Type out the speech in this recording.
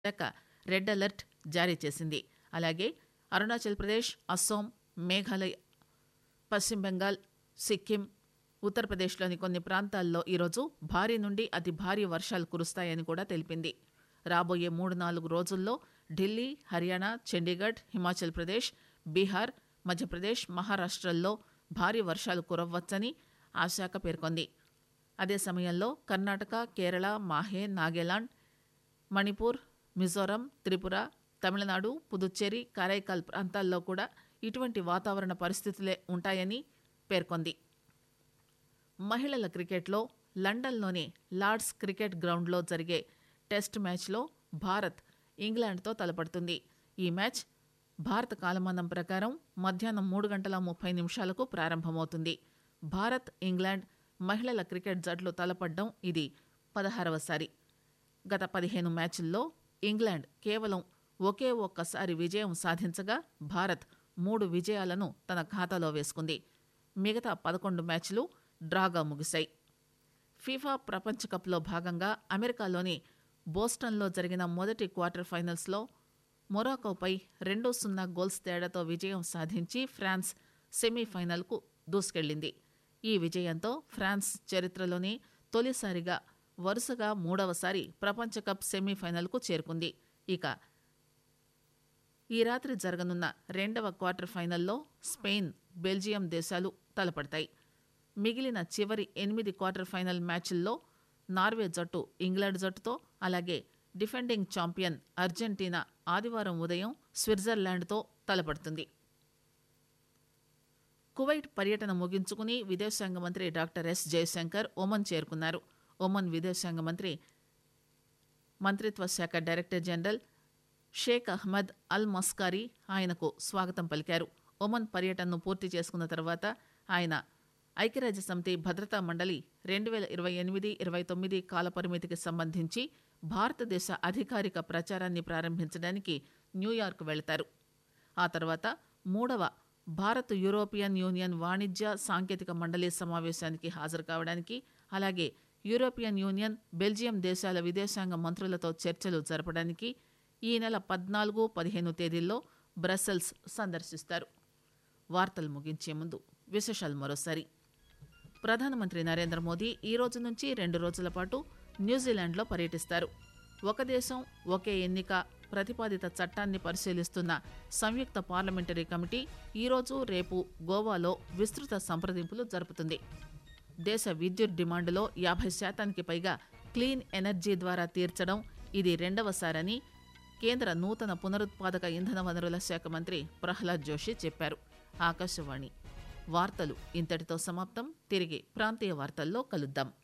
శాఖ red alert జారీ చేసింది అలాగే అరుణాచల్ ప్రదేశ్ అస్సోం మేఘాలయ పశ్చిమ బెంగాల్ సిక్కిం ఉత్తరప్రదేశ్లోని కొన్ని ప్రాంతాల్లో ఈరోజు భారీ నుండి అతి భారీ వర్షాలు కురుస్తాయని కూడా తెలిపింది రాబోయే మూడు నాలుగు రోజుల్లో ఢిల్లీ హర్యానా చండీగఢ్ హిమాచల్ ప్రదేశ్ బీహార్ మధ్యప్రదేశ్ మహారాష్ట్రల్లో భారీ వర్షాలు కురవ్వచ్చని ఆ శాఖ పేర్కొంది అదే సమయంలో కర్ణాటక కేరళ మాహే నాగాలాండ్ మణిపూర్ మిజోరం త్రిపుర తమిళనాడు పుదుచ్చేరి కారైకాల్ ప్రాంతాల్లో కూడా ఇటువంటి వాతావరణ పరిస్థితులే ఉంటాయని పేర్కొంది మహిళల క్రికెట్లో లండన్లోని లార్డ్స్ క్రికెట్ గ్రౌండ్లో జరిగే టెస్ట్ మ్యాచ్లో భారత్ ఇంగ్లాండ్తో తలపడుతుంది ఈ మ్యాచ్ భారత కాలమానం ప్రకారం మధ్యాహ్నం మూడు గంటల ముప్పై నిమిషాలకు ప్రారంభమవుతుంది భారత్ ఇంగ్లాండ్ మహిళల క్రికెట్ జట్లు తలపడడం ఇది పదహారవసారి గత పదిహేను మ్యాచ్ల్లో ఇంగ్లాండ్ కేవలం ఒకే ఒక్కసారి విజయం సాధించగా భారత్ మూడు విజయాలను తన ఖాతాలో వేసుకుంది మిగతా పదకొండు మ్యాచ్లు డ్రాగా ముగిశాయి ఫీఫా ప్రపంచ కప్లో భాగంగా అమెరికాలోని బోస్టన్లో జరిగిన మొదటి క్వార్టర్ ఫైనల్స్లో మొరాకోపై రెండు సున్నా గోల్స్ తేడాతో విజయం సాధించి ఫ్రాన్స్ సెమీఫైనల్కు దూసుకెళ్లింది ఈ విజయంతో ఫ్రాన్స్ చరిత్రలోనే తొలిసారిగా వరుసగా మూడవసారి ప్రపంచ కప్ సెమీఫైనల్కు చేరుకుంది ఇక ఈ రాత్రి జరగనున్న రెండవ క్వార్టర్ ఫైనల్లో స్పెయిన్ బెల్జియం దేశాలు తలపడతాయి మిగిలిన చివరి ఎనిమిది క్వార్టర్ ఫైనల్ మ్యాచ్ల్లో నార్వే జట్టు ఇంగ్లాండ్ జట్టుతో అలాగే డిఫెండింగ్ ఛాంపియన్ అర్జెంటీనా ఆదివారం ఉదయం స్విట్జర్లాండ్తో తలపడుతుంది కువైట్ పర్యటన ముగించుకుని విదేశాంగ మంత్రి డాక్టర్ ఎస్ జయశంకర్ ఒమన్ చేరుకున్నారు ఒమన్ విదేశాంగ మంత్రి మంత్రిత్వ శాఖ director general Sheikh Ahmed Al Maskari ఆయనకు స్వాగతం పలికారు ఒమన్ పర్యటనను పూర్తి చేసుకున్న తర్వాత ఆయన ఐక్యరాజ్య సమితి భద్రతా మండలి రెండు వేల ఇరవై ఎనిమిది ఇరవై తొమ్మిది కాలపరిమితికి సంబంధించి భారతదేశ అధికారిక ప్రచారాన్ని ప్రారంభించడానికి న్యూయార్క్ వెళతారు ఆ తర్వాత మూడవ భారత్ యూరోపియన్ యూనియన్ వాణిజ్య సాంకేతిక మండలి సమావేశానికి హాజరు కావడానికి అలాగే యూరోపియన్ యూనియన్ బెల్జియం దేశాల విదేశాంగ మంత్రులతో చర్చలు జరపడానికి ఈ నెల పద్నాలుగు పదిహేను తేదీల్లో బ్రసెల్స్ సందర్శిస్తారు వార్తలు ముగించే ముందు విశేషాలు మరోసారి ప్రధానమంత్రి నరేంద్ర మోదీ ఈ రోజు నుంచి రెండు రోజుల పాటు న్యూజిలాండ్లో పర్యటిస్తారు ఒక దేశం ఒకే ఎన్నిక ప్రతిపాదిత చట్టాన్ని పరిశీలిస్తున్న సంయుక్త పార్లమెంటరీ కమిటీ ఈరోజు రేపు గోవాలో విస్తృత సంప్రదింపులు జరుపుతుంది దేశ విద్యుత్ డిమాండ్లో యాభై శాతానికి పైగా క్లీన్ ఎనర్జీ ద్వారా తీర్చడం ఇది రెండవసారని కేంద్ర నూతన పునరుత్పాదక ఇంధన వనరుల శాఖ మంత్రి ప్రహ్లాద్ జోషి చెప్పారు ఆకాశవాణి వార్తలు ఇంతటితో సమాప్తం తిరిగి ప్రాంతీయ వార్తల్లో కలుద్దాం